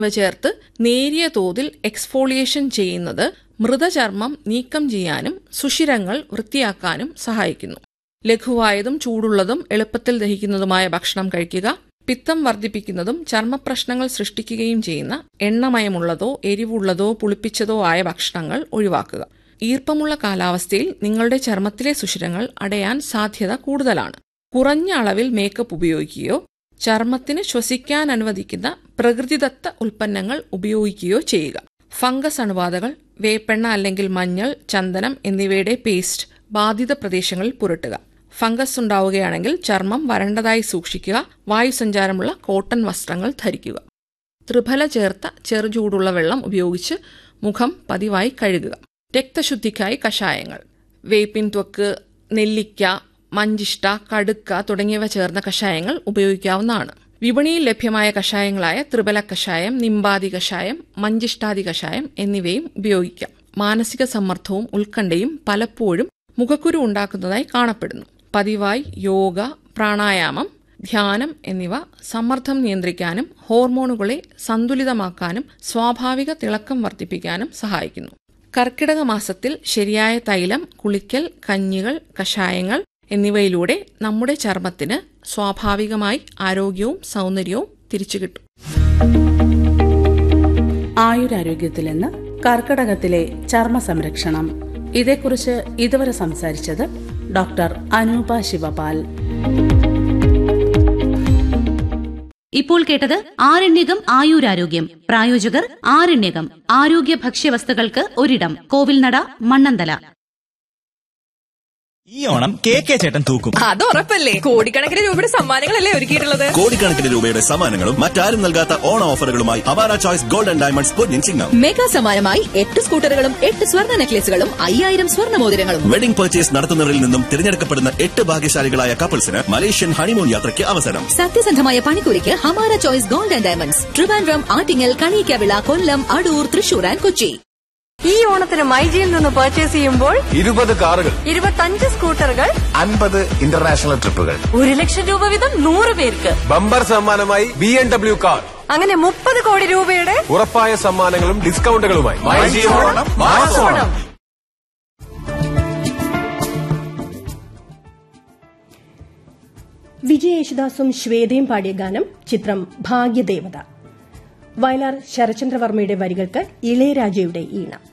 ഇവ ചേർത്ത് നേരിയ തോതിൽ എക്സ്ഫോളിയേഷൻ ചെയ്യുന്നത് മൃതചർമ്മം നീക്കം ചെയ്യാനും സുഷിരങ്ങൾ വൃത്തിയാക്കാനും സഹായിക്കുന്നു ലഘുവായതും ചൂടുള്ളതും എളുപ്പത്തിൽ ദഹിക്കുന്നതുമായ ഭക്ഷണം കഴിക്കുക പിത്തം വർദ്ധിപ്പിക്കുന്നതും ചർമ്മപ്രശ്നങ്ങൾ സൃഷ്ടിക്കുകയും ചെയ്യുന്ന എണ്ണമയമുള്ളതോ എരിവുള്ളതോ പുളിപ്പിച്ചതോ ആയ ഭക്ഷണങ്ങൾ ഒഴിവാക്കുക ഈർപ്പമുള്ള കാലാവസ്ഥയിൽ നിങ്ങളുടെ ചർമ്മത്തിലെ സുഷിരങ്ങൾ അടയാൻ സാധ്യത കൂടുതലാണ് കുറഞ്ഞ അളവിൽ മേക്കപ്പ് ഉപയോഗിക്കുകയോ ചർമ്മത്തിന് ശ്വസിക്കാൻ അനുവദിക്കുന്ന പ്രകൃതിദത്ത ഉൽപ്പന്നങ്ങൾ ഉപയോഗിക്കുകയോ ചെയ്യുക ഫംഗസ് അണുബാധകൾ വേപ്പെണ്ണ അല്ലെങ്കിൽ മഞ്ഞൾ ചന്ദനം എന്നിവയുടെ പേസ്റ്റ് ബാധിത പ്രദേശങ്ങളിൽ പുരട്ടുക ഫംഗസ് ഉണ്ടാവുകയാണെങ്കിൽ ചർമ്മം വരണ്ടതായി സൂക്ഷിക്കുക വായുസഞ്ചാരമുള്ള കോട്ടൺ വസ്ത്രങ്ങൾ ധരിക്കുക ത്രിഫല ചേർത്ത ചെറുചൂടുള്ള വെള്ളം ഉപയോഗിച്ച് മുഖം പതിവായി കഴുകുക രക്തശുദ്ധിക്കായി കഷായങ്ങൾ വേപ്പിൻ ത്വക്ക് നെല്ലിക്ക മഞ്ചിഷ്ട കടുക്ക തുടങ്ങിയവ ചേർന്ന കഷായങ്ങൾ ഉപയോഗിക്കാവുന്നതാണ് വിപണിയിൽ ലഭ്യമായ കഷായങ്ങളായ ത്രിബല കഷായം നിമ്പാതി കഷായം മഞ്ചിഷ്ടാദി കഷായം എന്നിവയും ഉപയോഗിക്കാം മാനസിക സമ്മർദ്ദവും ഉത്കണ്ഠയും പലപ്പോഴും മുഖക്കുരു ഉണ്ടാക്കുന്നതായി കാണപ്പെടുന്നു പതിവായി യോഗ പ്രാണായാമം ധ്യാനം എന്നിവ സമ്മർദ്ദം നിയന്ത്രിക്കാനും ഹോർമോണുകളെ സന്തുലിതമാക്കാനും സ്വാഭാവിക തിളക്കം വർദ്ധിപ്പിക്കാനും സഹായിക്കുന്നു കർക്കിടക മാസത്തിൽ ശരിയായ തൈലം കുളിക്കൽ കഞ്ഞികൾ കഷായങ്ങൾ എന്നിവയിലൂടെ നമ്മുടെ ചർമ്മത്തിന് സ്വാഭാവികമായി ആരോഗ്യവും സൗന്ദര്യവും തിരിച്ചു കിട്ടും ആയുരാരോഗ്യത്തിൽ നിന്ന് കർക്കടകത്തിലെ ചർമ്മ സംരക്ഷണം ഇതേക്കുറിച്ച് ഇതുവരെ സംസാരിച്ചത് ഡോക്ടർ അനൂപ ശിവപാൽ ഇപ്പോൾ കേട്ടത് ആരണ്യകം ആയുരാരോഗ്യം പ്രായോജകർ ആരണ്യകം ആരോഗ്യ ഭക്ഷ്യവസ്തുക്കൾക്ക് ഒരിടം കോവിൽനട മണ്ണന്തല ഈ ഓണം കെ കെ ചേട്ടൻ തൂക്കും അത് ഉറപ്പല്ലേ കോടിക്കണക്കിന് രൂപയുടെ സമ്മാനങ്ങളല്ലേ ഒരുക്കിയിട്ടുള്ളത് കോടിക്കണക്കിന് രൂപയുടെ സമ്മാനങ്ങളും മറ്റാരും നൽകാത്ത ഓണ ഓഫറുകളുമായി അവാര ചോയ്സ് ഗോൾഡ് ആൻഡ് ഡയമണ്ട്സ് പൊന്നിൻ ചിങ്ങം മെഗാ സമ്മാനമായി എട്ട് സ്കൂട്ടറുകളും എട്ട് സ്വർണ്ണ നെക്ലേസുകളും അയ്യായിരം സ്വർണ്ണ മോതിരങ്ങളും വെഡിംഗ് പർച്ചേസ് നടത്തുന്നവരിൽ നിന്നും തിരഞ്ഞെടുക്കപ്പെടുന്ന എട്ട് ഭാഗ്യശാലികളായ കപ്പിൾസിന് മലേഷ്യൻ ഹണിമൂൺ യാത്രയ്ക്ക് അവസരം സത്യസന്ധമായ പണിക്കൂലിക്ക് Hamara choice gold and diamonds Trivandrum Attingal Kaniyakavila Kollam Adoor Thrissur and Kochi ഈ ഓണത്തിന് മൈജിയിൽ നിന്ന് പർച്ചേസ് ചെയ്യുമ്പോൾ ഇരുപത് കാറുകൾ ഇരുപത്തഞ്ച് സ്കൂട്ടറുകൾ അൻപത് ഇന്റർനാഷണൽ ട്രിപ്പുകൾ ഒരു ലക്ഷം രൂപ വീതം നൂറ് പേർക്ക് ബമ്പർ സമ്മാനമായി ബി എം ഡബ്ല്യു കാർ അങ്ങനെ മുപ്പത് കോടി രൂപയുടെ ഉറപ്പായ സമ്മാനങ്ങളും ഡിസ്കൗണ്ടുകളുമായി ഓണം വിജയ് യേശുദാസും ശ്വേതയും പാടിയ ഗാനം ചിത്രം ഭാഗ്യദേവത വയലാർ ശരചന്ദ്രവർമ്മയുടെ വരികൾക്ക് ഇളയരാജയുടെ ഈണം